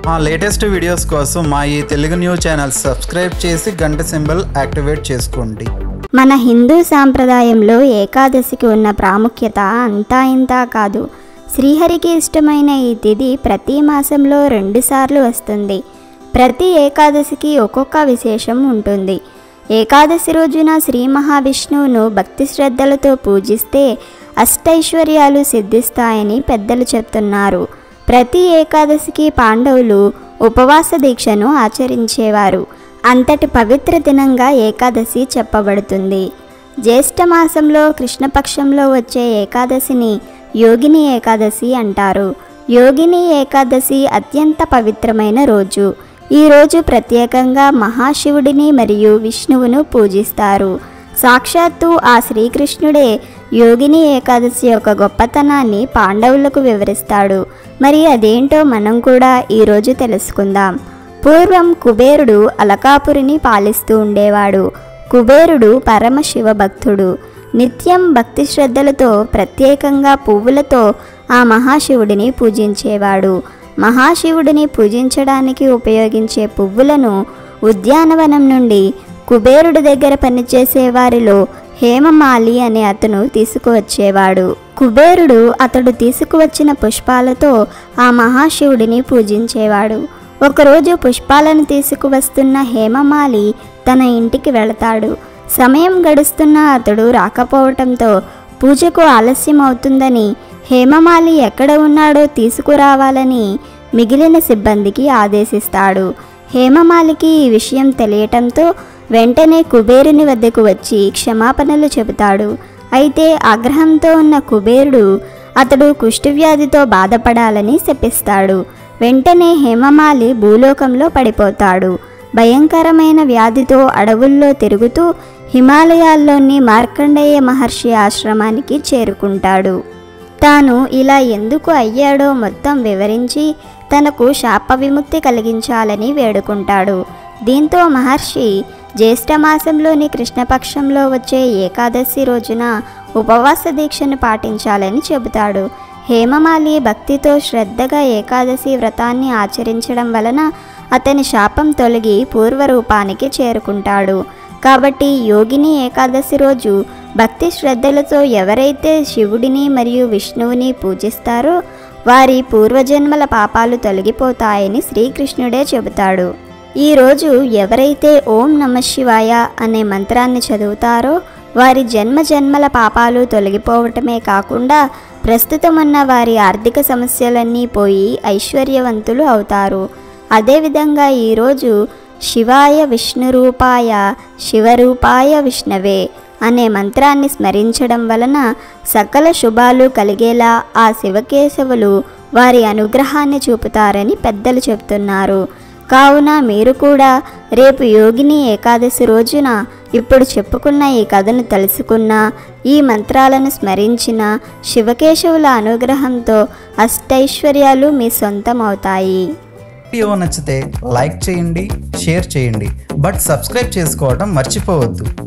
మా latest videos కోసం మా ఈ తెలుగు న్యూస్ ఛానల్ సబ్స్క్రైబ్ చేసి గంట సింబల్ యాక్టివేట్ చేసుకోండి మన హిందూ సాంప్రదాయంలో ఏకాదశికి ఉన్న ప్రాముఖ్యత అంతా ఇంతా కాదు శ్రీహరికి ఇష్టమైన ఈ తిథి ప్రతి మాసంలో రెండుసార్లు వస్తుంది ప్రతి ఏకాదశికి ఒక్కొక్క విశేషం ఉంటుంది ఏకాదశి రోజున శ్రీ మహావిష్ణువును భక్తి శ్రద్ధలతో పూజిస్తే అష్టైశ్వర్యాలు సిద్ధిస్తాయని పెద్దలు చెప్తున్నారు ప్రతి ఏకాదశికి పాండవులు ఉపవాస దీక్షను ఆచరించేవారు అంతటి పవిత్ర దినంగా ఏకాదశి చెప్పబడుతుంది జ్యేష్ఠ మాసంలో కృష్ణపక్షంలో వచ్చే ఏకాదశిని యోగిని ఏకాదశి అంటారు యోగిని ఏకాదశి అత్యంత పవిత్రమైన రోజు ఈ రోజు ప్రత్యేకంగా మహాశివుడిని మరియు విష్ణువును పూజిస్తారు సాక్షాత్తు ఆ శ్రీకృష్ణుడే యోగిని ఏకాదశి యొక్క గొప్పతనాన్ని పాండవులకు వివరిస్తాడు మరి అదేంటో మనం కూడా ఈరోజు తెలుసుకుందాం పూర్వం కుబేరుడు అలకాపురిని పాలిస్తూ ఉండేవాడు కుబేరుడు పరమశివ భక్తుడు నిత్యం భక్తి శ్రద్ధలతో ప్రత్యేకంగా పువ్వులతో ఆ మహాశివుడిని పూజించేవాడు మహాశివుడిని పూజించడానికి ఉపయోగించే పువ్వులను ఉద్యానవనం నుండి కుబేరుడి దగ్గర పనిచేసే వారిలో హేమమాలి అనే అతను తీసుకువచ్చేవాడు కుబేరుడు అతడు తీసుకువచ్చిన పుష్పాలతో ఆ మహాశివుడిని పూజించేవాడు ఒకరోజు పుష్పాలను తీసుకువస్తున్న హేమమాలి తన ఇంటికి వెళతాడు సమయం గడుస్తున్న అతడు రాకపోవటంతో పూజకు ఆలస్యం అవుతుందని హేమమాలి ఎక్కడ ఉన్నాడో తీసుకురావాలని మిగిలిన సిబ్బందికి ఆదేశిస్తాడు హేమమాలికి ఈ విషయం తెలియటంతో వెంటనే కుబేరుని వద్దకు వచ్చి క్షమాపణలు చెబుతాడు అయితే ఆగ్రహంతో ఉన్న కుబేరుడు అతడు కుష్ఠవ్యాధితో బాధపడాలని శపిస్తాడు వెంటనే హేమమాలి భూలోకంలో పడిపోతాడు భయంకరమైన వ్యాధితో అడవుల్లో తిరుగుతూ హిమాలయాల్లోని మార్కండేయ మహర్షి ఆశ్రమానికి చేరుకుంటాడు తాను ఇలా ఎందుకు అయ్యాడో మొత్తం వివరించి తనకు శాప విముక్తి కలిగించాలని వేడుకుంటాడు దీంతో మహర్షి జ్యేష్ఠమాసంలోని కృష్ణపక్షంలో వచ్చే ఏకాదశి రోజున ఉపవాస దీక్షను పాటించాలని చెబుతాడు హేమమాలి భక్తితో శ్రద్ధగా ఏకాదశి వ్రతాన్ని ఆచరించడం వలన అతని శాపం తొలగి పూర్వరూపానికి చేరుకుంటాడు కాబట్టి యోగిని ఏకాదశి రోజు భక్తి శ్రద్ధలతో ఎవరైతే శివుడిని మరియు విష్ణువుని పూజిస్తారో వారి పూర్వజన్మల పాపాలు తొలగిపోతాయని శ్రీకృష్ణుడే చెబుతాడు ఈరోజు ఎవరైతే ఓం నమ శివాయ అనే మంత్రాన్ని చదువుతారో వారి జన్మ జన్మల పాపాలు తొలగిపోవటమే కాకుండా ప్రస్తుతం ఉన్న వారి ఆర్థిక సమస్యలన్నీ పోయి ఐశ్వర్యవంతులు అవుతారు అదేవిధంగా ఈరోజు శివాయ విష్ణురూపాయ శివరూపాయ విష్ణవే అనే మంత్రాన్ని స్మరించడం వలన సకల శుభాలు కలిగేలా ఆ శివకేశవులు వారి అనుగ్రహాన్ని చూపుతారని పెద్దలు చెప్తున్నారు కావున మీరు కూడా రేపు యోగిని ఏకాదశి రోజున ఇప్పుడు చెప్పుకున్న ఈ కథను తెలుసుకున్న ఈ మంత్రాలను స్మరించిన శివకేశవుల అనుగ్రహంతో అష్టైశ్వర్యాలు మీ సొంతం అవుతాయి వీడియో నచ్చితే లైక్ చేయండి షేర్ చేయండి బట్ సబ్స్క్రైబ్ చేసుకోవడం మర్చిపోవద్దు